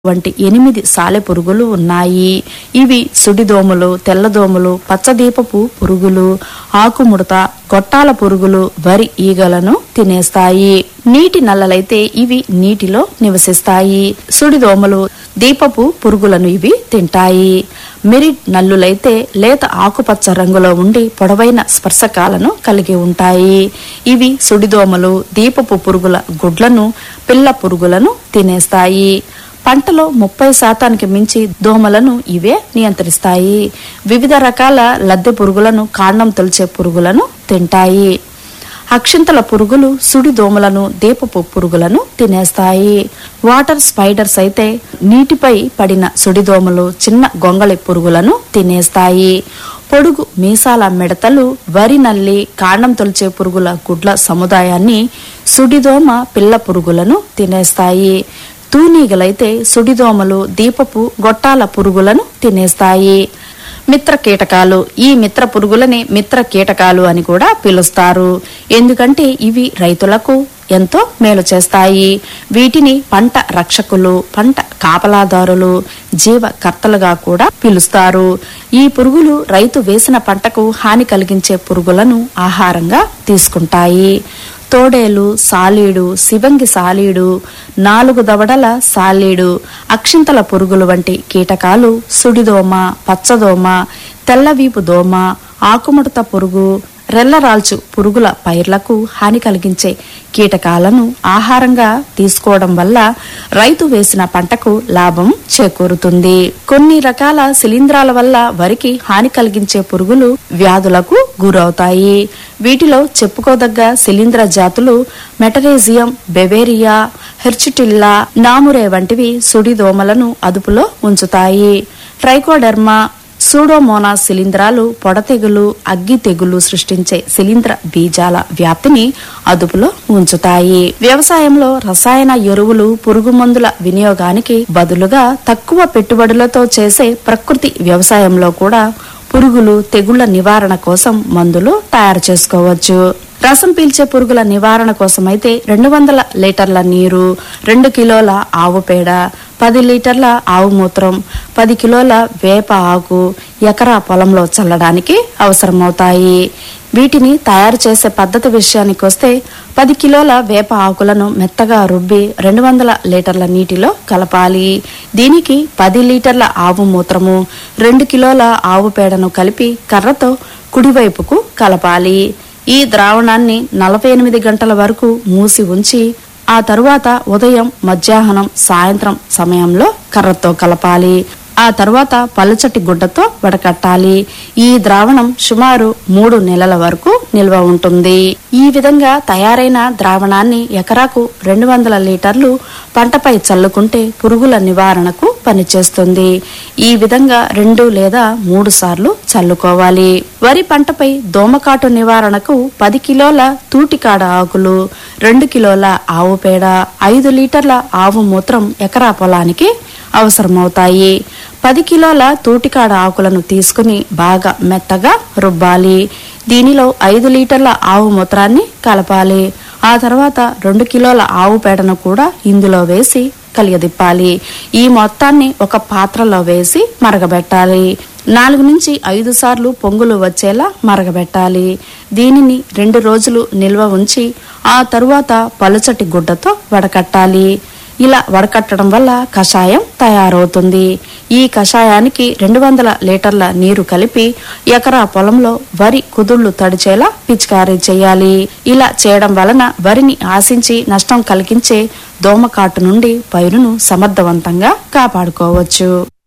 వంటి ఎనిమిది సాలెపురుగులు ఉన్నాయి ఇవి సుడిదోమలు తెల్లదోమలు పచ్చదీపపు పురుగులు ఆకుముడత గొట్టాల పురుగులు వరి ఈగలను తినేస్తాయి నీటి నల్లలైతే ఇవి నీటిలో నివసిస్తాయి సుడిదోమలు దీపపు పురుగులను ఇవి తింటాయి మెరిడ్ నల్లులైతే లేత ఆకుపచ్చ రంగులో ఉండి పొడవైన స్పర్శకాలను కలిగి ఉంటాయి ఇవి సుడిదోమలు దీపపు పురుగుల గుడ్లను పిల్ల పురుగులను తినేస్తాయి పంటలో ముప్పై శాతానికి మించి దోమలను ఇవే నియంత్రిస్తాయి వివిధ రకాల లద్దె పురుగులను కాండం తొలిచే పురుగులను తింటాయి అక్షింతల పురుగులు సుడి దోమలను దీపపు పురుగులను తినేస్తాయి వాటర్ స్పైడర్స్ అయితే నీటిపై పడిన సుడిదోమలు చిన్న గొంగళి పురుగులను తినేస్తాయి పొడుగు మీసాల మిడతలు వరి నల్లి కాండం తొలిచే పురుగుల గుడ్ల సముదాయాన్ని సుడిదోమ పిల్ల పురుగులను తినేస్తాయి తూనీగలైతే సుడిదోమలు దీపపు గొట్టాల పురుగులను తినేస్తాయి మిత్ర కీటకాలు ఈ మిత్ర పురుగులని మిత్ర కీటకాలు అని కూడా పిలుస్తారు ఎందుకంటే ఇవి రైతులకు ఎంతో మేలు చేస్తాయి వీటిని పంట రక్షకులు పంట కాపలాదారులు జీవకర్తలుగా కూడా పిలుస్తారు ఈ పురుగులు రైతు వేసిన పంటకు హాని కలిగించే పురుగులను ఆహారంగా తీసుకుంటాయి తోడేలు సాలీడు శివంగి సాలీడు నాలుగు దవడల సాలీడు అక్షింతల పురుగులు వంటి కీటకాలు సుడిదోమ పచ్చదోమ తెల్లవీపు దోమ ఆకుముడత పురుగు రెల్లరాల్చు పురుగుల పైర్లకు హాని కలిగించే కీటకాలను ఆహారంగా తీసుకోవడం వల్ల రైతు వేసిన పంటకు లాభం చేకూరుతుంది కొన్ని రకాల శిలీంధ్రాల వల్ల వరికి హాని కలిగించే పురుగులు వ్యాధులకు గురవుతాయి వీటిలో చెప్పుకోదగ్గ శిలీంధ్ర జాతులు మెటరేజియం బెవేరియా హెర్చిటిల్లా నామురే వంటివి సుడి దోమలను అదుపులో ఉంచుతాయి ట్రైకోడెర్మా సూడోమోనాస్ శిలీంధ్రాలు పొడతెగులు అగ్గి తెగులు సృష్టించే శిలీంధ్ర బీజాల వ్యాప్తిని అదుపులో ఉంచుతాయి వ్యవసాయంలో రసాయన ఎరువులు పురుగు మందుల వినియోగానికి బదులుగా తక్కువ పెట్టుబడులతో చేసే ప్రకృతి వ్యవసాయంలో కూడా పురుగులు తెగుళ్ల నివారణ కోసం మందులు తయారు చేసుకోవచ్చు రసం పీల్చే పురుగుల నివారణ కోసమైతే రెండు వందల లీటర్ల నీరు రెండు కిలోల ఆవు పేడ పది లీటర్ల ఆవు మూత్రం పది కిలోల వేప ఆకు ఎకరా పొలంలో చల్లడానికి అవసరమవుతాయి వీటిని తయారు చేసే పద్ధతి విషయానికి వస్తే పది కిలోల వేప ఆకులను మెత్తగా రుబ్బి రెండు వందల లీటర్ల నీటిలో కలపాలి దీనికి పది లీటర్ల ఆవు మూత్రము రెండు కిలోల ఆవు పేడను కలిపి కర్రతో కుడివైపుకు కలపాలి ఈ ద్రావణాన్ని నలభై ఎనిమిది గంటల వరకు మూసి ఉంచి ఆ తరువాత ఉదయం మధ్యాహ్నం సాయంత్రం సమయంలో కర్రతో కలపాలి ఆ తరువాత పలుచటి గుడ్డతో వడకట్టాలి ఈ ద్రావణం సుమారు మూడు నెలల వరకు నిల్వ ఉంటుంది ఈ విధంగా తయారైన ద్రావణాన్ని ఎకరాకు రెండు వందల లీటర్లు పంటపై చల్లుకుంటే పురుగుల నివారణకు పనిచేస్తుంది ఈ విధంగా రెండు లేదా మూడు సార్లు చల్లుకోవాలి వరి పంటపై దోమకాటు నివారణకు పది కిలోల తూటికాడ ఆకులు రెండు కిలోల ఆవు పేడ ఐదు లీటర్ల ఆవు మూత్రం ఎకరా పొలానికి అవసరమవుతాయి పది కిలోల తూటికాడ ఆకులను తీసుకుని బాగా మెత్తగా రుబ్బాలి దీనిలో ఐదు లీటర్ల ఆవు మూత్రాన్ని కలపాలి ఆ తర్వాత రెండు కిలోల ఆవు పేడను కూడా ఇందులో వేసి కలియదిప్పాలి ఈ మొత్తాన్ని ఒక పాత్రలో వేసి మరగబెట్టాలి నాలుగు నుంచి ఐదు సార్లు పొంగులు వచ్చేలా మరగబెట్టాలి దీనిని రెండు రోజులు నిల్వ ఉంచి ఆ తరువాత పలుచటి గుడ్డతో వడకట్టాలి ఇలా వడకట్టడం వల్ల కషాయం తయారవుతుంది ఈ కషాయానికి రెండు వందల లీటర్ల నీరు కలిపి ఎకరా పొలంలో వరి కుదుళ్లు తడిచేలా పిచికారీ చేయాలి ఇలా చేయడం వలన వరిని ఆశించి నష్టం కలిగించే దోమకాటు నుండి పైరును సమర్థవంతంగా కాపాడుకోవచ్చు